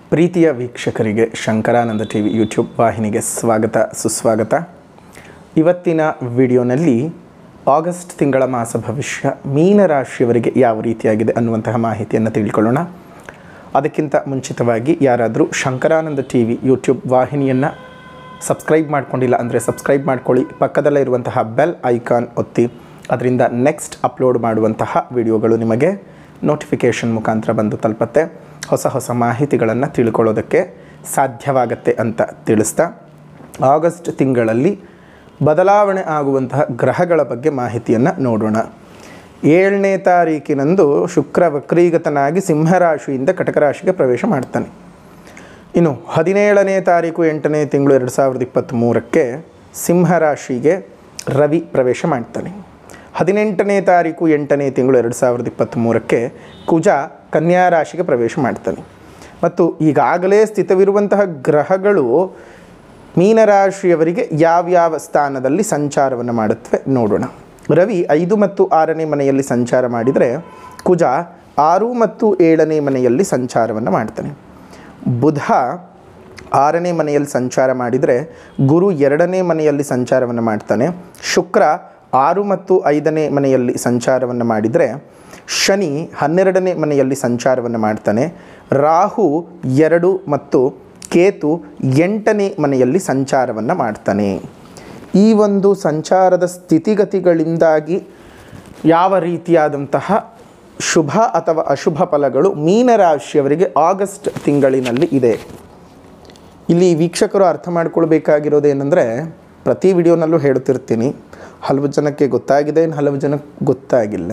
ಪ್ರೀತಿಯ ವೀಕ್ಷಕರಿಗೆ Shankaranand T V YouTube ವಾಹಿನಿಗೆ ಸ್ವಾಗತ ಸುಸ್ವಾಗತ ಇವತ್ತಿನ ವಿಡಿಯೋನಲ್ಲಿ ಆಗಸ್ಟ್ ತಿಂಗಳ ಮಾಸ ಭವಿಷ್ಯ ಮೀನರಾಶಿಯವರಿಗೆ ಯಾವ ರೀತಿಯಾಗಿದೆ ಅನ್ನುವಂತಹ ಮಾಹಿತಿಯನ್ನು ತಿಳ್ಕೊಳ್ಳೋಣ ಅದಕ್ಕಿಂತ ಮುಂಚಿತವಾಗಿ ಯಾರಾದರೂ ಶಂಕರಾನಂದ ಟಿ ವಿ ಯೂಟ್ಯೂಬ್ ವಾಹಿನಿಯನ್ನು ಸಬ್ಸ್ಕ್ರೈಬ್ ಮಾಡ್ಕೊಂಡಿಲ್ಲ ಅಂದರೆ ಸಬ್ಸ್ಕ್ರೈಬ್ ಮಾಡ್ಕೊಳ್ಳಿ ಪಕ್ಕದಲ್ಲೇ ಇರುವಂತಹ ಬೆಲ್ ಐಕಾನ್ ಒತ್ತಿ ಅದರಿಂದ ನೆಕ್ಸ್ಟ್ ಅಪ್ಲೋಡ್ ಮಾಡುವಂತಹ ವಿಡಿಯೋಗಳು ನಿಮಗೆ ನೋಟಿಫಿಕೇಷನ್ ಮುಖಾಂತರ ಬಂದು ತಲುಪತ್ತೆ ಹೊಸ ಹೊಸ ಮಾಹಿತಿಗಳನ್ನು ತಿಳ್ಕೊಳ್ಳೋದಕ್ಕೆ ಸಾಧ್ಯವಾಗತ್ತೆ ಅಂತ ತಿಳಿಸ್ತಾ ಆಗಸ್ಟ್ ತಿಂಗಳಲ್ಲಿ ಬದಲಾವಣೆ ಆಗುವಂತಹ ಗ್ರಹಗಳ ಬಗ್ಗೆ ಮಾಹಿತಿಯನ್ನು ನೋಡೋಣ ಏಳನೇ ತಾರೀಕಿನಂದು ಶುಕ್ರ ವಕ್ರೀಗತನಾಗಿ ಸಿಂಹರಾಶಿಯಿಂದ ಕಟಕ ರಾಶಿಗೆ ಪ್ರವೇಶ ಮಾಡ್ತಾನೆ ಇನ್ನು ಹದಿನೇಳನೇ ತಾರೀಕು ಎಂಟನೇ ತಿಂಗಳು ಎರಡು ಸಾವಿರದ ಇಪ್ಪತ್ತ್ಮೂರಕ್ಕೆ ಸಿಂಹರಾಶಿಗೆ ರವಿ ಪ್ರವೇಶ ಮಾಡ್ತಾನೆ ಹದಿನೆಂಟನೇ ತಾರೀಕು ಎಂಟನೇ ತಿಂಗಳು ಎರಡು ಸಾವಿರದ ಇಪ್ಪತ್ತ್ಮೂರಕ್ಕೆ ಕುಜ ಕನ್ಯಾ ರಾಶಿಗೆ ಪ್ರವೇಶ ಮಾಡ್ತಾನೆ ಮತ್ತು ಈಗಾಗಲೇ ಸ್ಥಿತವಿರುವಂತಹ ಗ್ರಹಗಳು ಮೀನರಾಶಿಯವರಿಗೆ ಯಾವ್ಯಾವ ಸ್ಥಾನದಲ್ಲಿ ಸಂಚಾರವನ್ನು ಮಾಡುತ್ತವೆ ನೋಡೋಣ ರವಿ ಐದು ಮತ್ತು ಆರನೇ ಮನೆಯಲ್ಲಿ ಸಂಚಾರ ಮಾಡಿದರೆ ಕುಜ ಆರು ಮತ್ತು ಏಳನೇ ಮನೆಯಲ್ಲಿ ಸಂಚಾರವನ್ನು ಮಾಡ್ತಾನೆ ಬುಧ ಆರನೇ ಮನೆಯಲ್ಲಿ ಸಂಚಾರ ಮಾಡಿದರೆ ಗುರು ಎರಡನೇ ಮನೆಯಲ್ಲಿ ಸಂಚಾರವನ್ನು ಮಾಡ್ತಾನೆ ಶುಕ್ರ ಆರು ಮತ್ತು ಐದನೇ ಮನೆಯಲ್ಲಿ ಸಂಚಾರವನ್ನು ಮಾಡಿದರೆ ಶನಿ ಹನ್ನೆರಡನೇ ಮನೆಯಲ್ಲಿ ಸಂಚಾರವನ್ನು ಮಾಡ್ತಾನೆ ರಾಹು ಎರಡು ಮತ್ತು ಕೇತು ಎಂಟನೇ ಮನೆಯಲ್ಲಿ ಸಂಚಾರವನ್ನು ಮಾಡ್ತಾನೆ ಈ ಒಂದು ಸಂಚಾರದ ಸ್ಥಿತಿಗತಿಗಳಿಂದಾಗಿ ಯಾವ ರೀತಿಯಾದಂತಹ ಶುಭ ಅಥವಾ ಅಶುಭ ಫಲಗಳು ಮೀನರಾಶಿಯವರಿಗೆ ಆಗಸ್ಟ್ ತಿಂಗಳಿನಲ್ಲಿ ಇದೆ ಇಲ್ಲಿ ವೀಕ್ಷಕರು ಅರ್ಥ ಮಾಡ್ಕೊಳ್ಬೇಕಾಗಿರೋದು ಏನಂದರೆ ಪ್ರತಿ ವಿಡಿಯೋನಲ್ಲೂ ಹೇಳುತ್ತಿರ್ತೀನಿ ಹಲವು ಜನಕ್ಕೆ ಗೊತ್ತಾಗಿದೆ ಇನ್ನು ಹಲವು ಜನಕ್ಕೆ ಗೊತ್ತಾಗಿಲ್ಲ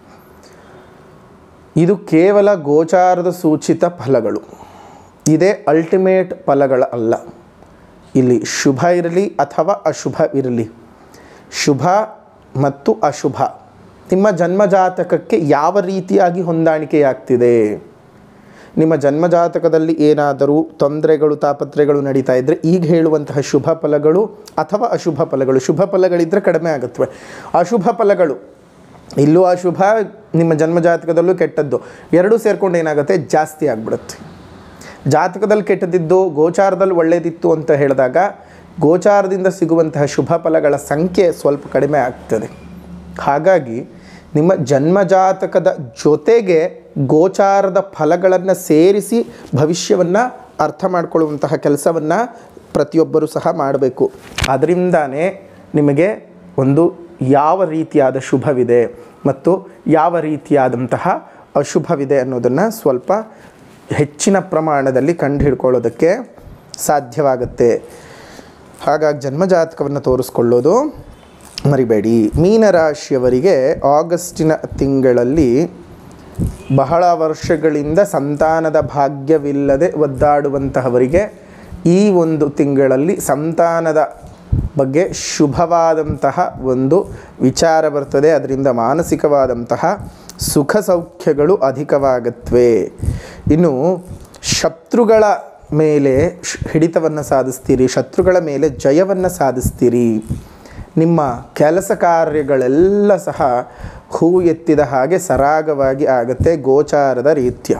ಇದು ಕೇವಲ ಗೋಚಾರದ ಸೂಚಿತ ಫಲಗಳು ಇದೇ ಅಲ್ಟಿಮೇಟ್ ಫಲಗಳ ಅಲ್ಲ ಇಲ್ಲಿ ಶುಭ ಇರಲಿ ಅಥವಾ ಅಶುಭ ಇರಲಿ ಶುಭ ಮತ್ತು ಅಶುಭ ನಿಮ್ಮ ಜನ್ಮಜಾತಕಕ್ಕೆ ಯಾವ ರೀತಿಯಾಗಿ ಹೊಂದಾಣಿಕೆಯಾಗ್ತಿದೆ ನಿಮ್ಮ ಜನ್ಮಜಾತಕದಲ್ಲಿ ಏನಾದರೂ ತೊಂದರೆಗಳು ತಾಪತ್ರೆಗಳು ನಡೀತಾ ಇದ್ದರೆ ಈಗ ಹೇಳುವಂತಹ ಶುಭ ಫಲಗಳು ಅಥವಾ ಅಶುಭ ಫಲಗಳು ಶುಭ ಫಲಗಳಿದ್ದರೆ ಕಡಿಮೆ ಆಗುತ್ತವೆ ಅಶುಭ ಫಲಗಳು ಇಲ್ಲೂ ಅಶುಭ ನಿಮ್ಮ ಜನ್ಮಜಾತಕದಲ್ಲೂ ಕೆಟ್ಟದ್ದು ಎರಡೂ ಸೇರ್ಕೊಂಡು ಏನಾಗುತ್ತೆ ಜಾಸ್ತಿ ಆಗಿಬಿಡುತ್ತೆ ಜಾತಕದಲ್ಲಿ ಕೆಟ್ಟದಿದ್ದು ಗೋಚಾರದಲ್ಲಿ ಒಳ್ಳೆಯದಿತ್ತು ಅಂತ ಹೇಳಿದಾಗ ಗೋಚಾರದಿಂದ ಸಿಗುವಂತಹ ಶುಭ ಫಲಗಳ ಸಂಖ್ಯೆ ಸ್ವಲ್ಪ ಕಡಿಮೆ ಆಗ್ತದೆ ಹಾಗಾಗಿ ನಿಮ್ಮ ಜನ್ಮಜಾತಕದ ಜೊತೆಗೆ ಗೋಚಾರದ ಫಲಗಳನ್ನು ಸೇರಿಸಿ ಭವಿಷ್ಯವನ್ನು ಅರ್ಥ ಮಾಡಿಕೊಳ್ಳುವಂತಹ ಕೆಲಸವನ್ನು ಪ್ರತಿಯೊಬ್ಬರೂ ಸಹ ಮಾಡಬೇಕು ಅದರಿಂದಾನೇ ನಿಮಗೆ ಒಂದು ಯಾವ ರೀತಿಯಾದ ಶುಭವಿದೆ ಮತ್ತು ಯಾವ ರೀತಿಯಾದಂತಹ ಅಶುಭವಿದೆ ಅನ್ನೋದನ್ನು ಸ್ವಲ್ಪ ಹೆಚ್ಚಿನ ಪ್ರಮಾಣದಲ್ಲಿ ಕಂಡು ಹಿಡ್ಕೊಳ್ಳೋದಕ್ಕೆ ಸಾಧ್ಯವಾಗುತ್ತೆ ಹಾಗಾಗಿ ಜನ್ಮಜಾತಕವನ್ನು ತೋರಿಸ್ಕೊಳ್ಳೋದು ಮರಿಬೇಡಿ ಮೀನರಾಶಿಯವರಿಗೆ ಆಗಸ್ಟಿನ ತಿಂಗಳಲ್ಲಿ ಬಹಳ ವರ್ಷಗಳಿಂದ ಸಂತಾನದ ಭಾಗ್ಯವಿಲ್ಲದೆ ಒದ್ದಾಡುವಂತಹವರಿಗೆ ಈ ಒಂದು ತಿಂಗಳಲ್ಲಿ ಸಂತಾನದ ಬಗ್ಗೆ ಶುಭವಾದಂತಹ ಒಂದು ವಿಚಾರ ಬರ್ತದೆ ಅದರಿಂದ ಮಾನಸಿಕವಾದಂತಹ ಸುಖ ಸೌಖ್ಯಗಳು ಅಧಿಕವಾಗತ್ವೆ ಇನ್ನು ಶತ್ರುಗಳ ಮೇಲೆ ಹಿಡಿತವನ್ನು ಸಾಧಿಸ್ತೀರಿ ಶತ್ರುಗಳ ಮೇಲೆ ಜಯವನ್ನು ಸಾಧಿಸ್ತೀರಿ ನಿಮ್ಮ ಕೆಲಸ ಕಾರ್ಯಗಳೆಲ್ಲ ಸಹ ಹೂ ಎತ್ತಿದ ಹಾಗೆ ಸರಾಗವಾಗಿ ಆಗುತ್ತೆ ಗೋಚಾರದ ರೀತ್ಯ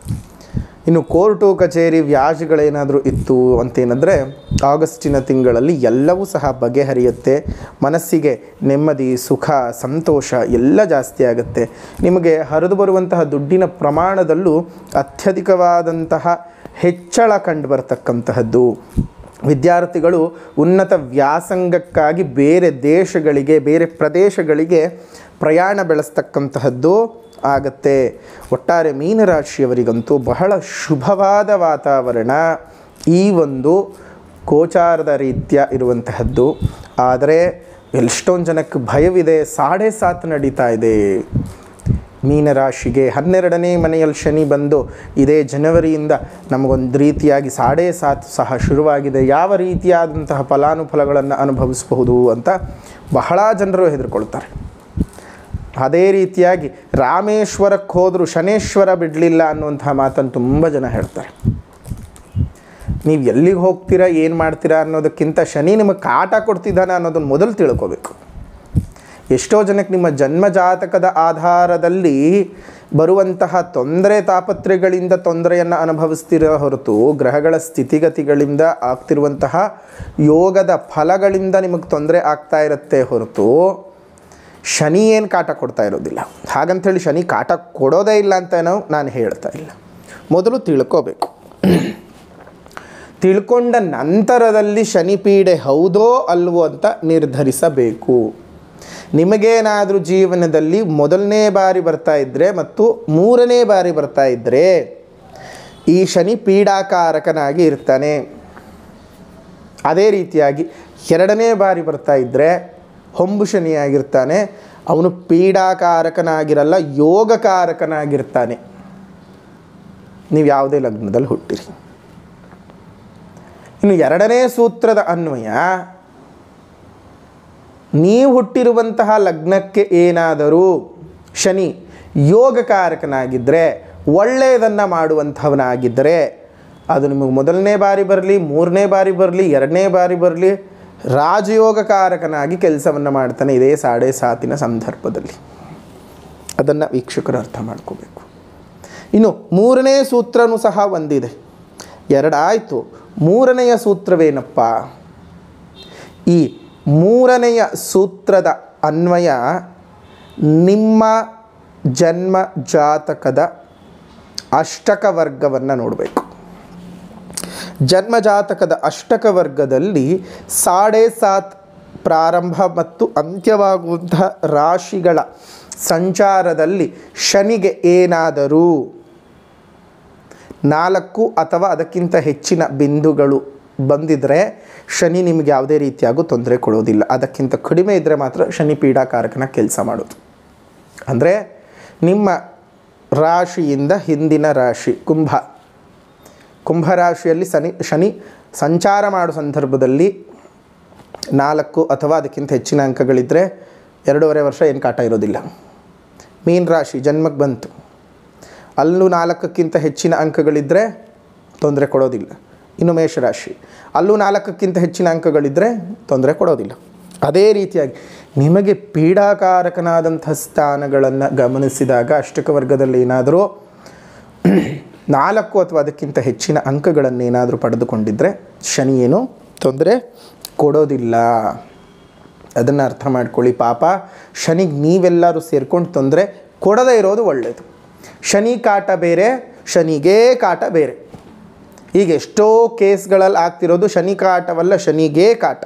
ಇನ್ನು ಕೋರ್ಟು ಕಚೇರಿ ವ್ಯಾಜ್ಯಗಳೇನಾದರೂ ಇತ್ತು ಅಂತೇನೆಂದರೆ ಆಗಸ್ಟಿನ ತಿಂಗಳಲ್ಲಿ ಎಲ್ಲವೂ ಸಹ ಬಗೆಹರಿಯುತ್ತೆ ಮನಸ್ಸಿಗೆ ನೆಮ್ಮದಿ ಸುಖ ಸಂತೋಷ ಎಲ್ಲ ಜಾಸ್ತಿ ಆಗುತ್ತೆ ನಿಮಗೆ ಹರಿದು ಬರುವಂತಹ ದುಡ್ಡಿನ ಪ್ರಮಾಣದಲ್ಲೂ ಅತ್ಯಧಿಕವಾದಂತಹ ಹೆಚ್ಚಳ ಕಂಡು ಬರತಕ್ಕಂತಹದ್ದು ವಿದ್ಯಾರ್ಥಿಗಳು ಉನ್ನತ ವ್ಯಾಸಂಗಕ್ಕಾಗಿ ಬೇರೆ ದೇಶಗಳಿಗೆ ಬೇರೆ ಪ್ರದೇಶಗಳಿಗೆ ಪ್ರಯಾಣ ಬೆಳೆಸ್ತಕ್ಕಂತಹದ್ದು ಆಗತ್ತೆ ಒಟ್ಟಾರೆ ಮೀನರಾಶಿಯವರಿಗಂತೂ ಬಹಳ ಶುಭವಾದ ವಾತಾವರಣ ಈ ಒಂದು ಗೋಚಾರದ ರೀತ್ಯ ಇರುವಂತಹದ್ದು ಆದರೆ ಎಷ್ಟೊಂದು ಜನಕ್ಕೆ ಭಯವಿದೆ ಸಾಡೆ ಸಾತ್ ನಡೀತಾ ಇದೆ ಮೀನರಾಶಿಗೆ ಹನ್ನೆರಡನೇ ಮನೆಯಲ್ಲಿ ಶನಿ ಬಂದು ಇದೇ ಜನವರಿಯಿಂದ ನಮಗೊಂದು ರೀತಿಯಾಗಿ ಸಾಡೆ ಸಾತ್ ಸಹ ಶುರುವಾಗಿದೆ ಯಾವ ರೀತಿಯಾದಂತಹ ಫಲಾನುಫಲಗಳನ್ನು ಅನುಭವಿಸಬಹುದು ಅಂತ ಬಹಳ ಜನರು ಹೆದರ್ಕೊಳ್ತಾರೆ ಅದೇ ರೀತಿಯಾಗಿ ರಾಮೇಶ್ವರಕ್ಕೆ ಹೋದರೂ ಶನೇಶ್ವರ ಬಿಡಲಿಲ್ಲ ಅನ್ನುವಂತಹ ಮಾತನ್ನು ತುಂಬ ಜನ ಹೇಳ್ತಾರೆ ನೀವು ಎಲ್ಲಿಗೆ ಹೋಗ್ತೀರಾ ಏನು ಮಾಡ್ತೀರಾ ಅನ್ನೋದಕ್ಕಿಂತ ಶನಿ ನಿಮಗೆ ಕಾಟ ಕೊಡ್ತಿದ್ದಾನೆ ಅನ್ನೋದನ್ನು ಮೊದಲು ತಿಳ್ಕೋಬೇಕು ಎಷ್ಟೋ ಜನಕ್ಕೆ ನಿಮ್ಮ ಜನ್ಮ ಜಾತಕದ ಆಧಾರದಲ್ಲಿ ಬರುವಂತಹ ತೊಂದರೆ ತಾಪತ್ರೆಗಳಿಂದ ತೊಂದರೆಯನ್ನು ಅನುಭವಿಸ್ತಿರೋ ಹೊರತು ಗ್ರಹಗಳ ಸ್ಥಿತಿಗತಿಗಳಿಂದ ಆಗ್ತಿರುವಂತಹ ಯೋಗದ ಫಲಗಳಿಂದ ನಿಮಗೆ ತೊಂದರೆ ಆಗ್ತಾ ಇರುತ್ತೆ ಹೊರತು ಶನಿ ಏನು ಕಾಟ ಕೊಡ್ತಾ ಇರೋದಿಲ್ಲ ಹಾಗಂಥೇಳಿ ಶನಿ ಕಾಟ ಕೊಡೋದೇ ಇಲ್ಲ ಅಂತ ನಾವು ನಾನು ಹೇಳ್ತಾ ಇಲ್ಲ ಮೊದಲು ತಿಳ್ಕೋಬೇಕು ತಿಳ್ಕೊಂಡ ನಂತರದಲ್ಲಿ ಶನಿ ಪೀಡೆ ಹೌದೋ ಅಲ್ವೋ ಅಂತ ನಿರ್ಧರಿಸಬೇಕು ನಿಮಗೇನಾದರೂ ಜೀವನದಲ್ಲಿ ಮೊದಲನೇ ಬಾರಿ ಬರ್ತಾ ಇದ್ದರೆ ಮತ್ತು ಮೂರನೇ ಬಾರಿ ಬರ್ತಾ ಇದ್ದರೆ ಈ ಶನಿ ಪೀಡಾಕಾರಕನಾಗಿ ಇರ್ತಾನೆ ಅದೇ ರೀತಿಯಾಗಿ ಎರಡನೇ ಬಾರಿ ಬರ್ತಾ ಇದ್ದರೆ ಹೊಂಬು ಶನಿಯಾಗಿರ್ತಾನೆ ಅವನು ಪೀಡಾಕಾರಕನಾಗಿರಲ್ಲ ಯೋಗಕಾರಕನಾಗಿರ್ತಾನೆ ನೀವು ಯಾವುದೇ ಲಗ್ನದಲ್ಲಿ ಹುಟ್ಟಿರಿ ಇನ್ನು ಎರಡನೇ ಸೂತ್ರದ ಅನ್ವಯ ನೀವು ಹುಟ್ಟಿರುವಂತಹ ಲಗ್ನಕ್ಕೆ ಏನಾದರೂ ಶನಿ ಯೋಗಕಾರಕನಾಗಿದ್ದರೆ ಒಳ್ಳೆಯದನ್ನು ಮಾಡುವಂಥವನಾಗಿದ್ದರೆ ಅದು ನಿಮಗೆ ಮೊದಲನೇ ಬಾರಿ ಬರಲಿ ಮೂರನೇ ಬಾರಿ ಬರಲಿ ಎರಡನೇ ಬಾರಿ ಬರಲಿ ರಾಜಯೋಗಕಾರಕನಾಗಿ ಕೆಲಸವನ್ನು ಮಾಡ್ತಾನೆ ಇದೇ ಸಾಡೆ ಸಾತಿನ ಸಂದರ್ಭದಲ್ಲಿ ಅದನ್ನು ವೀಕ್ಷಕರು ಅರ್ಥ ಮಾಡ್ಕೋಬೇಕು ಇನ್ನು ಮೂರನೇ ಸೂತ್ರನೂ ಸಹ ಒಂದಿದೆ ಎರಡಾಯಿತು ಮೂರನೆಯ ಸೂತ್ರವೇನಪ್ಪ ಈ ಮೂರನೆಯ ಸೂತ್ರದ ಅನ್ವಯ ನಿಮ್ಮ ಜನ್ಮ ಜಾತಕದ ಅಷ್ಟಕ ವರ್ಗವನ್ನು ನೋಡಬೇಕು ಜನ್ಮ ಜಾತಕದ ಅಷ್ಟಕ ವರ್ಗದಲ್ಲಿ ಸಾಡೆ ಸಾತ್ ಪ್ರಾರಂಭ ಮತ್ತು ಅಂತ್ಯವಾಗುವಂತಹ ರಾಶಿಗಳ ಸಂಚಾರದಲ್ಲಿ ಶನಿಗೆ ಏನಾದರೂ ನಾಲ್ಕು ಅಥವಾ ಅದಕ್ಕಿಂತ ಹೆಚ್ಚಿನ ಬಿಂದುಗಳು ಬಂದಿದ್ದರೆ ಶನಿ ನಿಮಗೆ ಯಾವುದೇ ರೀತಿಯಾಗೂ ತೊಂದರೆ ಕೊಡೋದಿಲ್ಲ ಅದಕ್ಕಿಂತ ಕಡಿಮೆ ಇದ್ದರೆ ಮಾತ್ರ ಶನಿ ಪೀಡಾಕಾರಕನ ಕೆಲಸ ಮಾಡೋದು ಅಂದರೆ ನಿಮ್ಮ ರಾಶಿಯಿಂದ ಹಿಂದಿನ ರಾಶಿ ಕುಂಭ ಕುಂಭರಾಶಿಯಲ್ಲಿ ಶನಿ ಶನಿ ಸಂಚಾರ ಮಾಡೋ ಸಂದರ್ಭದಲ್ಲಿ ನಾಲ್ಕು ಅಥವಾ ಅದಕ್ಕಿಂತ ಹೆಚ್ಚಿನ ಅಂಕಗಳಿದ್ದರೆ ಎರಡೂವರೆ ವರ್ಷ ಏನು ಕಾಟ ಇರೋದಿಲ್ಲ ಮೀನ ರಾಶಿ ಜನ್ಮಕ್ಕೆ ಬಂತು ಅಲ್ಲೂ ನಾಲ್ಕಕ್ಕಿಂತ ಹೆಚ್ಚಿನ ಅಂಕಗಳಿದ್ದರೆ ತೊಂದರೆ ಕೊಡೋದಿಲ್ಲ ಇನ್ನು ಮೇಷರಾಶಿ ಅಲ್ಲೂ ನಾಲ್ಕಕ್ಕಿಂತ ಹೆಚ್ಚಿನ ಅಂಕಗಳಿದ್ದರೆ ತೊಂದರೆ ಕೊಡೋದಿಲ್ಲ ಅದೇ ರೀತಿಯಾಗಿ ನಿಮಗೆ ಪೀಡಾಕಾರಕನಾದಂಥ ಸ್ಥಾನಗಳನ್ನು ಗಮನಿಸಿದಾಗ ಅಷ್ಟಕ ವರ್ಗದಲ್ಲಿ ಏನಾದರೂ ನಾಲ್ಕು ಅಥವಾ ಅದಕ್ಕಿಂತ ಹೆಚ್ಚಿನ ಅಂಕಗಳನ್ನೇನಾದರೂ ಪಡೆದುಕೊಂಡಿದ್ದರೆ ಶನಿ ಏನು ತೊಂದರೆ ಕೊಡೋದಿಲ್ಲ ಅದನ್ನು ಅರ್ಥ ಮಾಡ್ಕೊಳ್ಳಿ ಪಾಪ ಶನಿಗೆ ನೀವೆಲ್ಲರೂ ಸೇರ್ಕೊಂಡು ತೊಂದರೆ ಕೊಡದೇ ಇರೋದು ಒಳ್ಳೆಯದು ಶನಿ ಕಾಟ ಬೇರೆ ಶನಿಗೇ ಕಾಟ ಬೇರೆ ಈಗ ಎಷ್ಟೋ ಕೇಸ್ಗಳಲ್ಲಿ ಆಗ್ತಿರೋದು ಶನಿ ಕಾಟವಲ್ಲ ಶನಿಗೇ ಕಾಟ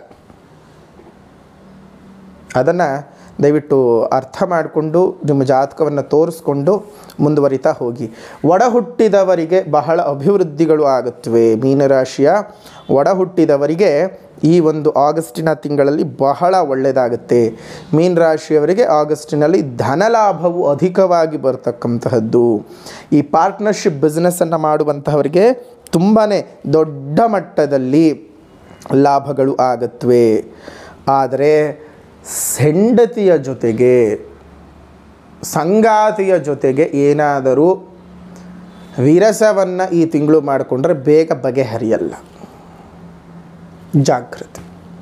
ಅದನ್ನು ದಯವಿಟ್ಟು ಅರ್ಥ ಮಾಡಿಕೊಂಡು ನಿಮ್ಮ ಜಾತಕವನ್ನು ತೋರಿಸ್ಕೊಂಡು ಮುಂದುವರಿತಾ ಹೋಗಿ ಒಡ ಹುಟ್ಟಿದವರಿಗೆ ಬಹಳ ಅಭಿವೃದ್ಧಿಗಳು ಆಗುತ್ತವೆ ಮೀನರಾಶಿಯ ಒಡ ಹುಟ್ಟಿದವರಿಗೆ ಈ ಒಂದು ಆಗಸ್ಟಿನ ತಿಂಗಳಲ್ಲಿ ಬಹಳ ಒಳ್ಳೆಯದಾಗುತ್ತೆ ಮೀನ ರಾಶಿಯವರಿಗೆ ಆಗಸ್ಟಿನಲ್ಲಿ ಧನಲಾಭವು ಅಧಿಕವಾಗಿ ಬರ್ತಕ್ಕಂತಹದ್ದು ಈ ಪಾರ್ಟ್ನರ್ಶಿಪ್ ಬಿಸ್ನೆಸ್ಸನ್ನು ಮಾಡುವಂತಹವರಿಗೆ ತುಂಬಾ ದೊಡ್ಡ ಮಟ್ಟದಲ್ಲಿ ಲಾಭಗಳು ಆಗತ್ವೆ ಆದರೆ ಹೆಂಡತಿಯ ಜೊತೆಗೆ ಸಂಗಾತಿಯ ಜೊತೆಗೆ ಏನಾದರೂ ವಿರಸವನ್ನು ಈ ತಿಂಗಳು ಮಾಡಿಕೊಂಡ್ರೆ ಬೇಗ ಬಗೆಹರಿಯಲ್ಲ ಜಾಗೃತಿ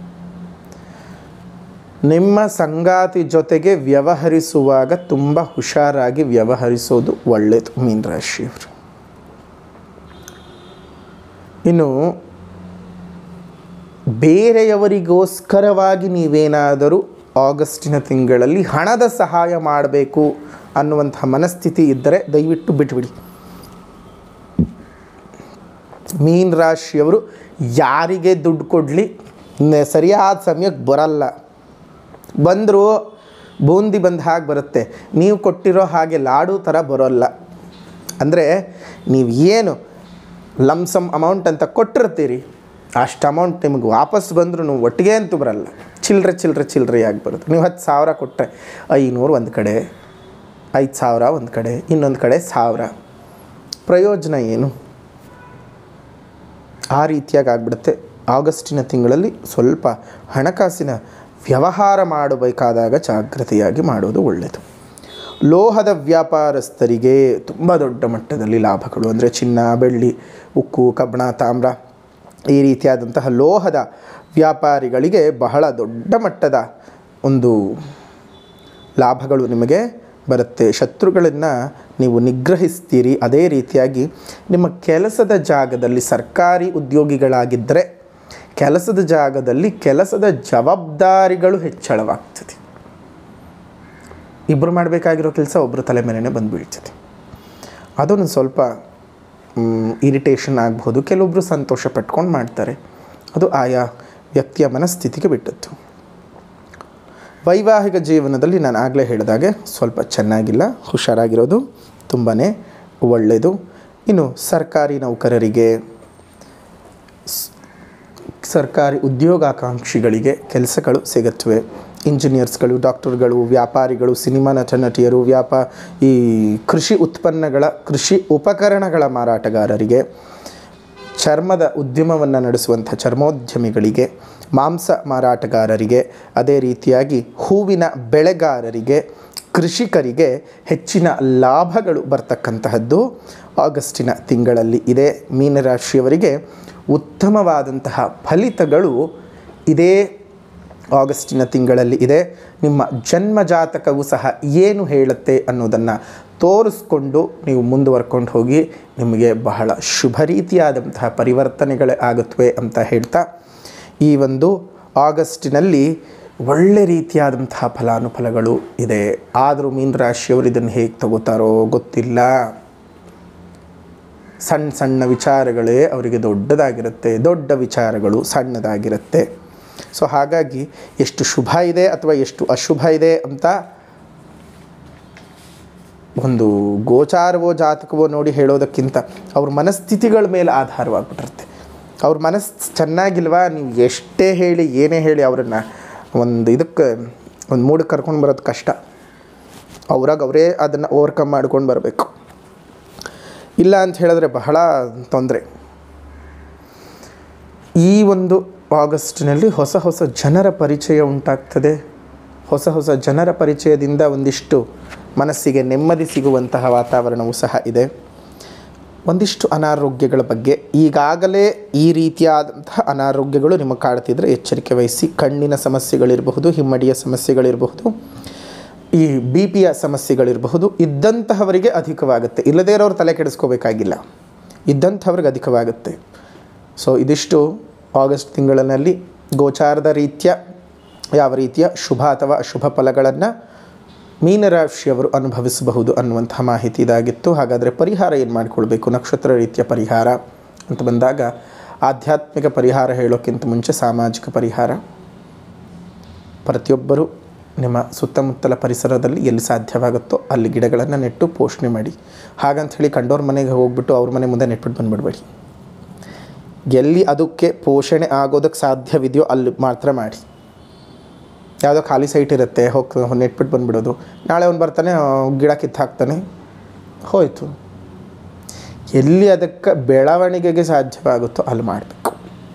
ನಿಮ್ಮ ಸಂಗಾತಿ ಜೊತೆಗೆ ವ್ಯವಹರಿಸುವಾಗ ತುಂಬ ಹುಷಾರಾಗಿ ವ್ಯವಹರಿಸೋದು ಒಳ್ಳೆಯದು ಮೀನರಾಶಿಯವರು ಇನ್ನು ಬೇರೆಯವರಿಗೋಸ್ಕರವಾಗಿ ನೀವೇನಾದರೂ ಆಗಸ್ಟಿನ ತಿಂಗಳಲ್ಲಿ ಹಣದ ಸಹಾಯ ಮಾಡಬೇಕು ಅನ್ನುವಂಥ ಮನಸ್ಥಿತಿ ಇದ್ದರೆ ದಯವಿಟ್ಟು ಬಿಟ್ಬಿಡಿ ಮೀನ ರಾಶಿಯವರು ಯಾರಿಗೆ ದುಡ್ಡು ಕೊಡಲಿ ಸರಿಯಾದ ಸಮಯಕ್ಕೆ ಬರಲ್ಲ ಬಂದರೂ ಬೂಂದಿ ಬಂದ ಹಾಗೆ ಬರುತ್ತೆ ನೀವು ಕೊಟ್ಟಿರೋ ಹಾಗೆ ಲಾಡು ಥರ ಬರೋಲ್ಲ ಅಂದರೆ ನೀವು ಏನು ಲಮ್ಸಮ್ ಅಮೌಂಟ್ ಅಂತ ಕೊಟ್ಟಿರ್ತೀರಿ ಅಷ್ಟು ಅಮೌಂಟ್ ನಿಮಗೆ ವಾಪಸ್ ಬಂದರೂ ಒಟ್ಟಿಗೆ ಅಂತೂ ಬರಲ್ಲ ಚಿಲ್ಲರೆ ಚಿಲ್ಲರೆ ಚಿಲ್ಲರೆಯಾಗಿ ಬರುತ್ತೆ ನೀವು ಹತ್ತು ಸಾವಿರ ಕೊಟ್ಟರೆ ಐನೂರು ಒಂದು ಕಡೆ ಐದು ಸಾವಿರ ಒಂದು ಕಡೆ ಇನ್ನೊಂದು ಕಡೆ ಸಾವಿರ ಪ್ರಯೋಜನ ಏನು ಆ ರೀತಿಯಾಗಿ ಆಗಿಬಿಡುತ್ತೆ ಆಗಸ್ಟಿನ ತಿಂಗಳಲ್ಲಿ ಸ್ವಲ್ಪ ಹಣಕಾಸಿನ ವ್ಯವಹಾರ ಮಾಡಬೇಕಾದಾಗ ಜಾಗ್ರತೆಯಾಗಿ ಮಾಡೋದು ಒಳ್ಳೆಯದು ಲೋಹದ ವ್ಯಾಪಾರಸ್ಥರಿಗೆ ತುಂಬ ದೊಡ್ಡ ಮಟ್ಟದಲ್ಲಿ ಲಾಭಗಳು ಅಂದರೆ ಚಿನ್ನ ಬೆಳ್ಳಿ ಉಕ್ಕು ಕಬ್ಬಣ ತಾಮ್ರ ಈ ರೀತಿಯಾದಂತಹ ಲೋಹದ ವ್ಯಾಪಾರಿಗಳಿಗೆ ಬಹಳ ದೊಡ್ಡ ಮಟ್ಟದ ಒಂದು ಲಾಭಗಳು ನಿಮಗೆ ಬರುತ್ತೆ ಶತ್ರುಗಳನ್ನು ನೀವು ನಿಗ್ರಹಿಸ್ತೀರಿ ಅದೇ ರೀತಿಯಾಗಿ ನಿಮ್ಮ ಕೆಲಸದ ಜಾಗದಲ್ಲಿ ಸರ್ಕಾರಿ ಉದ್ಯೋಗಿಗಳಾಗಿದ್ದರೆ ಕೆಲಸದ ಜಾಗದಲ್ಲಿ ಕೆಲಸದ ಜವಾಬ್ದಾರಿಗಳು ಹೆಚ್ಚಳವಾಗ್ತದೆ ಇಬ್ಬರು ಮಾಡಬೇಕಾಗಿರೋ ಕೆಲಸ ಒಬ್ಬರು ತಲೆ ಮೇಲೇ ಬಂದು ಬೀಳ್ತದೆ ಅದೊಂದು ಸ್ವಲ್ಪ ಇರಿಟೇಷನ್ ಆಗ್ಬೋದು ಕೆಲವೊಬ್ಬರು ಸಂತೋಷ ಪಟ್ಕೊಂಡು ಮಾಡ್ತಾರೆ ಅದು ಆಯಾ ವ್ಯಕ್ತಿಯ ಮನಸ್ಥಿತಿಗೆ ಬಿಟ್ಟದ್ದು ವೈವಾಹಿಕ ಜೀವನದಲ್ಲಿ ನಾನು ಆಗಲೇ ಹೇಳಿದಾಗೆ ಸ್ವಲ್ಪ ಚೆನ್ನಾಗಿಲ್ಲ ಹುಷಾರಾಗಿರೋದು ತುಂಬಾ ಒಳ್ಳೆಯದು ಇನ್ನು ಸರ್ಕಾರಿ ನೌಕರರಿಗೆ ಸ್- ಸರ್ಕಾರಿ ಉದ್ಯೋಗಾಕಾಂಕ್ಷಿಗಳಿಗೆ ಕೆಲಸಗಳು ಸಿಗುತ್ತವೆ ಇಂಜಿನಿಯರ್ಸ್ಗಳು ಡಾಕ್ಟರ್ಗಳು ವ್ಯಾಪಾರಿಗಳು ಸಿನಿಮಾ ನಟ ನಟಿಯರು ವ್ಯಾಪ ಈ ಕೃಷಿ ಉತ್ಪನ್ನಗಳ ಕೃಷಿ ಉಪಕರಣಗಳ ಮಾರಾಟಗಾರರಿಗೆ ಚರ್ಮದ ಉದ್ಯಮವನ್ನು ನಡೆಸುವಂಥ ಚರ್ಮೋದ್ಯಮಿಗಳಿಗೆ ಮಾಂಸ ಮಾರಾಟಗಾರರಿಗೆ ಅದೇ ರೀತಿಯಾಗಿ ಹೂವಿನ ಬೆಳೆಗಾರರಿಗೆ ಕೃಷಿಕರಿಗೆ ಹೆಚ್ಚಿನ ಲಾಭಗಳು ಬರ್ತಕ್ಕಂತಹದ್ದು ಆಗಸ್ಟಿನ ತಿಂಗಳಲ್ಲಿ ಇದೆ ಮೀನರಾಶಿಯವರಿಗೆ ಉತ್ತಮವಾದಂತಹ ಫಲಿತಗಳು ಇದೇ ಆಗಸ್ಟಿನ ತಿಂಗಳಲ್ಲಿ ಇದೆ ನಿಮ್ಮ ಜನ್ಮ ಜಾತಕವು ಸಹ ಏನು ಹೇಳುತ್ತೆ ಅನ್ನೋದನ್ನು ತೋರಿಸ್ಕೊಂಡು ನೀವು ಮುಂದುವರ್ಕೊಂಡು ಹೋಗಿ ನಿಮಗೆ ಬಹಳ ಶುಭ ರೀತಿಯಾದಂತಹ ಪರಿವರ್ತನೆಗಳೇ ಆಗುತ್ತವೆ ಅಂತ ಹೇಳ್ತಾ ಈ ಒಂದು ಆಗಸ್ಟಿನಲ್ಲಿ ಒಳ್ಳೆ ರೀತಿಯಾದಂತಹ ಫಲಾನುಫಲಗಳು ಇದೆ ಆದರೂ ಮೀನ ರಾಶಿಯವರು ಇದನ್ನು ಹೇಗೆ ತಗೋತಾರೋ ಗೊತ್ತಿಲ್ಲ ಸಣ್ಣ ಸಣ್ಣ ವಿಚಾರಗಳೇ ಅವರಿಗೆ ದೊಡ್ಡದಾಗಿರುತ್ತೆ ದೊಡ್ಡ ವಿಚಾರಗಳು ಸಣ್ಣದಾಗಿರುತ್ತೆ ಸೊ ಹಾಗಾಗಿ ಎಷ್ಟು ಶುಭ ಇದೆ ಅಥವಾ ಎಷ್ಟು ಅಶುಭ ಇದೆ ಅಂತ ಒಂದು ಗೋಚಾರವೋ ಜಾತಕವೋ ನೋಡಿ ಹೇಳೋದಕ್ಕಿಂತ ಅವ್ರ ಮನಸ್ಥಿತಿಗಳ ಮೇಲೆ ಆಧಾರವಾಗಿಬಿಟ್ಟಿರುತ್ತೆ ಅವ್ರ ಮನಸ್ಸು ಚೆನ್ನಾಗಿಲ್ವಾ ನೀವು ಎಷ್ಟೇ ಹೇಳಿ ಏನೇ ಹೇಳಿ ಅವರನ್ನು ಒಂದು ಇದಕ್ಕೆ ಒಂದು ಮೂಡಕ್ಕೆ ಕರ್ಕೊಂಡು ಬರೋದು ಕಷ್ಟ ಅವ್ರಾಗ ಅವರೇ ಅದನ್ನು ಓವರ್ಕಮ್ ಮಾಡ್ಕೊಂಡು ಬರಬೇಕು ಇಲ್ಲ ಅಂತ ಹೇಳಿದ್ರೆ ಬಹಳ ತೊಂದರೆ ಈ ಒಂದು ಆಗಸ್ಟ್ನಲ್ಲಿ ಹೊಸ ಹೊಸ ಜನರ ಪರಿಚಯ ಉಂಟಾಗ್ತದೆ ಹೊಸ ಹೊಸ ಜನರ ಪರಿಚಯದಿಂದ ಒಂದಿಷ್ಟು ಮನಸ್ಸಿಗೆ ನೆಮ್ಮದಿ ಸಿಗುವಂತಹ ವಾತಾವರಣವೂ ಸಹ ಇದೆ ಒಂದಿಷ್ಟು ಅನಾರೋಗ್ಯಗಳ ಬಗ್ಗೆ ಈಗಾಗಲೇ ಈ ರೀತಿಯಾದಂತಹ ಅನಾರೋಗ್ಯಗಳು ನಿಮಗೆ ಕಾಡ್ತಿದ್ರೆ ಎಚ್ಚರಿಕೆ ವಹಿಸಿ ಕಣ್ಣಿನ ಸಮಸ್ಯೆಗಳಿರಬಹುದು ಹಿಮ್ಮಡಿಯ ಸಮಸ್ಯೆಗಳಿರಬಹುದು ಈ ಬಿ ಪಿಯ ಸಮಸ್ಯೆಗಳಿರಬಹುದು ಇದ್ದಂತಹವರಿಗೆ ಅಧಿಕವಾಗುತ್ತೆ ಇಲ್ಲದೇ ಇರೋರು ತಲೆ ಕೆಡಿಸ್ಕೋಬೇಕಾಗಿಲ್ಲ ಇದ್ದಂಥವ್ರಿಗೆ ಅಧಿಕವಾಗುತ್ತೆ ಸೊ ಇದಿಷ್ಟು ಆಗಸ್ಟ್ ತಿಂಗಳಿನಲ್ಲಿ ಗೋಚಾರದ ರೀತ್ಯ ಯಾವ ರೀತಿಯ ಶುಭ ಅಥವಾ ಅಶುಭ ಫಲಗಳನ್ನು ಮೀನರಾಶಿಯವರು ಅನುಭವಿಸಬಹುದು ಅನ್ನುವಂಥ ಮಾಹಿತಿ ಇದಾಗಿತ್ತು ಹಾಗಾದರೆ ಪರಿಹಾರ ಏನು ಮಾಡಿಕೊಳ್ಬೇಕು ನಕ್ಷತ್ರ ರೀತಿಯ ಪರಿಹಾರ ಅಂತ ಬಂದಾಗ ಆಧ್ಯಾತ್ಮಿಕ ಪರಿಹಾರ ಹೇಳೋಕ್ಕಿಂತ ಮುಂಚೆ ಸಾಮಾಜಿಕ ಪರಿಹಾರ ಪ್ರತಿಯೊಬ್ಬರು ನಿಮ್ಮ ಸುತ್ತಮುತ್ತಲ ಪರಿಸರದಲ್ಲಿ ಎಲ್ಲಿ ಸಾಧ್ಯವಾಗುತ್ತೋ ಅಲ್ಲಿ ಗಿಡಗಳನ್ನು ನೆಟ್ಟು ಪೋಷಣೆ ಮಾಡಿ ಹಾಗಂತ ಹೇಳಿ ಕಂಡೋರ್ ಮನೆಗೆ ಹೋಗ್ಬಿಟ್ಟು ಅವ್ರ ಮನೆ ಮುಂದೆ ನೆಟ್ಬಿಟ್ಟು ಬಂದುಬಿಡ್ಬೇಡಿ ಎಲ್ಲಿ ಅದಕ್ಕೆ ಪೋಷಣೆ ಆಗೋದಕ್ಕೆ ಸಾಧ್ಯವಿದೆಯೋ ಅಲ್ಲಿ ಮಾತ್ರ ಮಾಡಿ ಯಾವುದೋ ಖಾಲಿ ಸೈಟ್ ಇರುತ್ತೆ ಹೋಗಿ ನೆಟ್ಬಿಟ್ಟು ಬಂದುಬಿಡೋದು ನಾಳೆ ಅವ್ನು ಬರ್ತಾನೆ ಆ, ಗಿಡ ಕಿತ್ತು ಹಾಕ್ತಾನೆ ಹೋಯಿತು ಎಲ್ಲಿ ಅದಕ್ಕೆ ಬೆಳವಣಿಗೆಗೆ ಸಾಧ್ಯವಾಗುತ್ತೋ ಅಲ್ಲಿ ಮಾಡಬೇಕು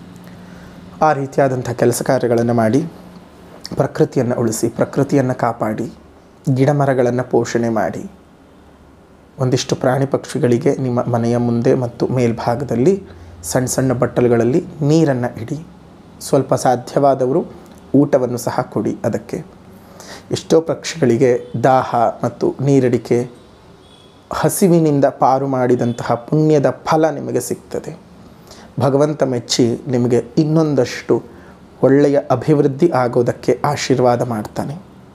ಆ ರೀತಿಯಾದಂಥ ಕೆಲಸ ಕಾರ್ಯಗಳನ್ನು ಮಾಡಿ ಪ್ರಕೃತಿಯನ್ನು ಉಳಿಸಿ ಪ್ರಕೃತಿಯನ್ನು ಕಾಪಾಡಿ ಗಿಡ ಮರಗಳನ್ನು ಪೋಷಣೆ ಮಾಡಿ ಒಂದಿಷ್ಟು ಪ್ರಾಣಿ ಪಕ್ಷಿಗಳಿಗೆ ನಿಮ್ಮ ಮನೆಯ ಮುಂದೆ ಮತ್ತು ಮೇಲ್ಭಾಗದಲ್ಲಿ ಸಣ್ಣ ಸಣ್ಣ ಬಟ್ಟಲುಗಳಲ್ಲಿ ನೀರನ್ನು ಇಡಿ ಸ್ವಲ್ಪ ಸಾಧ್ಯವಾದವರು ಊಟವನ್ನು ಸಹ ಕೊಡಿ ಅದಕ್ಕೆ ಎಷ್ಟೋ ಪಕ್ಷಿಗಳಿಗೆ ದಾಹ ಮತ್ತು ನೀರಡಿಕೆ ಹಸಿವಿನಿಂದ ಪಾರು ಮಾಡಿದಂತಹ ಪುಣ್ಯದ ಫಲ ನಿಮಗೆ ಸಿಗ್ತದೆ ಭಗವಂತ ಮೆಚ್ಚಿ ನಿಮಗೆ ಇನ್ನೊಂದಷ್ಟು ಒಳ್ಳೆಯ ಅಭಿವೃದ್ಧಿ ಆಗೋದಕ್ಕೆ ಆಶೀರ್ವಾದ ಮಾಡ್ತಾನೆ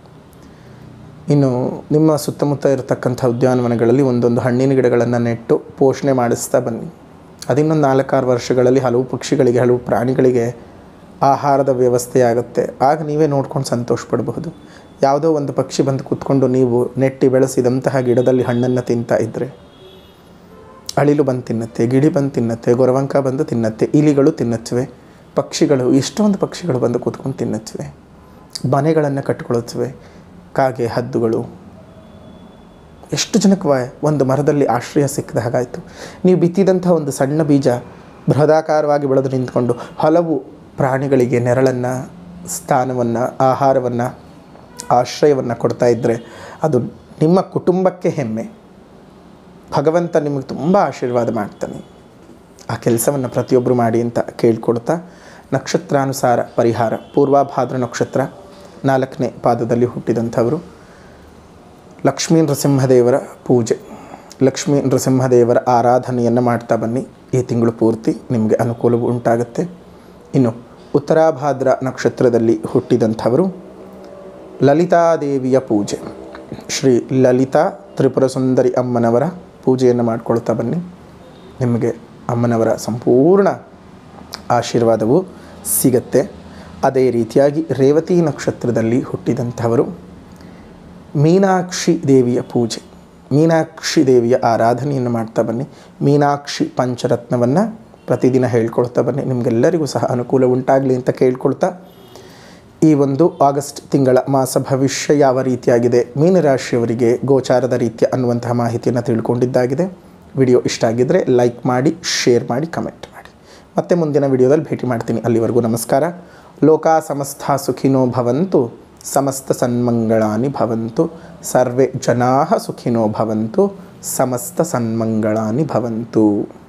ಇನ್ನು ನಿಮ್ಮ ಸುತ್ತಮುತ್ತ ಇರತಕ್ಕಂಥ ಉದ್ಯಾನವನಗಳಲ್ಲಿ ಒಂದೊಂದು ಹಣ್ಣಿನ ಗಿಡಗಳನ್ನು ನೆಟ್ಟು ಪೋಷಣೆ ಮಾಡಿಸ್ತಾ ಬನ್ನಿ ಅದಿನ್ನೊಂದು ನಾಲ್ಕಾರು ವರ್ಷಗಳಲ್ಲಿ ಹಲವು ಪಕ್ಷಿಗಳಿಗೆ ಹಲವು ಪ್ರಾಣಿಗಳಿಗೆ ಆಹಾರದ ವ್ಯವಸ್ಥೆ ಆಗುತ್ತೆ ಆಗ ನೀವೇ ನೋಡ್ಕೊಂಡು ಸಂತೋಷ ಪಡಬಹುದು ಯಾವುದೋ ಒಂದು ಪಕ್ಷಿ ಬಂದು ಕೂತ್ಕೊಂಡು ನೀವು ನೆಟ್ಟಿ ಬೆಳೆಸಿದಂತಹ ಗಿಡದಲ್ಲಿ ಹಣ್ಣನ್ನು ತಿಂತಾ ಇದ್ದರೆ ಅಳಿಲು ಬಂದು ತಿನ್ನತ್ತೆ ಗಿಳಿ ಬಂದು ತಿನ್ನತ್ತೆ ಗೊರವಂಕ ಬಂದು ತಿನ್ನತ್ತೆ ಇಲಿಗಳು ತಿನ್ನತ್ವೆ ಪಕ್ಷಿಗಳು ಎಷ್ಟೊಂದು ಪಕ್ಷಿಗಳು ಬಂದು ಕೂತ್ಕೊಂಡು ತಿನ್ನತ್ವೆ ಮನೆಗಳನ್ನು ಕಟ್ಕೊಳ್ಳುತ್ತವೆ ಕಾಗೆ ಹದ್ದುಗಳು ಎಷ್ಟು ಜನಕ್ಕೆ ವ- ಒಂದು ಮರದಲ್ಲಿ ಆಶ್ರಯ ಸಿಕ್ಕಿದ ಹಾಗಾಯಿತು ನೀವು ಬಿತ್ತಿದಂಥ ಒಂದು ಸಣ್ಣ ಬೀಜ ಬೃಹದಾಕಾರವಾಗಿ ಬೆಳೆದು ನಿಂತ್ಕೊಂಡು ಹಲವು ಪ್ರಾಣಿಗಳಿಗೆ ನೆರಳನ್ನು ಸ್ಥಾನವನ್ನು ಆಹಾರವನ್ನು ಆಶ್ರಯವನ್ನು ಕೊಡ್ತಾ ಇದ್ದರೆ ಅದು ನಿಮ್ಮ ಕುಟುಂಬಕ್ಕೆ ಹೆಮ್ಮೆ ಭಗವಂತ ನಿಮಗೆ ತುಂಬ ಆಶೀರ್ವಾದ ಮಾಡ್ತಾನೆ ಆ ಕೆಲಸವನ್ನು ಪ್ರತಿಯೊಬ್ಬರು ಮಾಡಿ ಅಂತ ಕೇಳ್ಕೊಡ್ತಾ ನಕ್ಷತ್ರಾನುಸಾರ ಪರಿಹಾರ ಪೂರ್ವಾಭಾದ್ರ ನಕ್ಷತ್ರ ನಾಲ್ಕನೇ ಪಾದದಲ್ಲಿ ಹುಟ್ಟಿದಂಥವರು ಲಕ್ಷ್ಮೀ ನರಸಿಂಹದೇವರ ಪೂಜೆ ಲಕ್ಷ್ಮೀ ನರಸಿಂಹದೇವರ ಆರಾಧನೆಯನ್ನು ಮಾಡ್ತಾ ಬನ್ನಿ ಈ ತಿಂಗಳು ಪೂರ್ತಿ ನಿಮಗೆ ಅನುಕೂಲವು ಉಂಟಾಗುತ್ತೆ ಇನ್ನು ಉತ್ತರಾಭಾದ್ರ ನಕ್ಷತ್ರದಲ್ಲಿ ಹುಟ್ಟಿದಂಥವರು ಲಲಿತಾದೇವಿಯ ಪೂಜೆ ಶ್ರೀ ಲಲಿತಾ ತ್ರಿಪುರ ಸುಂದರಿ ಅಮ್ಮನವರ ಪೂಜೆಯನ್ನು ಮಾಡಿಕೊಳ್ತಾ ಬನ್ನಿ ನಿಮಗೆ ಅಮ್ಮನವರ ಸಂಪೂರ್ಣ ಆಶೀರ್ವಾದವು ಸಿಗತ್ತೆ ಅದೇ ರೀತಿಯಾಗಿ ರೇವತಿ ನಕ್ಷತ್ರದಲ್ಲಿ ಹುಟ್ಟಿದಂಥವರು ಮೀನಾಕ್ಷಿ ದೇವಿಯ ಪೂಜೆ ಮೀನಾಕ್ಷಿ ದೇವಿಯ ಆರಾಧನೆಯನ್ನು ಮಾಡ್ತಾ ಬನ್ನಿ ಮೀನಾಕ್ಷಿ ಪಂಚರತ್ನವನ್ನು ಪ್ರತಿದಿನ ಹೇಳ್ಕೊಳ್ತಾ ಬನ್ನಿ ನಿಮಗೆಲ್ಲರಿಗೂ ಸಹ ಅನುಕೂಲ ಉಂಟಾಗಲಿ ಅಂತ ಕೇಳ್ಕೊಳ್ತಾ ಈ ಒಂದು ಆಗಸ್ಟ್ ತಿಂಗಳ ಮಾಸ ಭವಿಷ್ಯ ಯಾವ ರೀತಿಯಾಗಿದೆ ಮೀನರಾಶಿಯವರಿಗೆ ಗೋಚಾರದ ರೀತ್ಯ ಅನ್ನುವಂತಹ ಮಾಹಿತಿಯನ್ನು ತಿಳ್ಕೊಂಡಿದ್ದಾಗಿದೆ ವಿಡಿಯೋ ಇಷ್ಟ ಆಗಿದ್ದರೆ ಲೈಕ್ ಮಾಡಿ ಶೇರ್ ಮಾಡಿ ಕಮೆಂಟ್ ಮಾಡಿ ಮತ್ತೆ ಮುಂದಿನ ವಿಡಿಯೋದಲ್ಲಿ ಭೇಟಿ ಮಾಡ್ತೀನಿ ಅಲ್ಲಿವರೆಗೂ ನಮಸ್ಕಾರ ಲೋಕ ಸಮಸ್ತ ಸುಖಿನೋ ಭವಂತು ಸಮಸ್ತ ಸನ್ಮಂಗಳಾನಿ ಭವಂತು ಸರ್ವೇ ಜನಾ ಸುಖಿನೋ ಭವಂತು ಸಮಸ್ತ ಸನ್ಮಂಗಳಾನಿ ಭವಂತು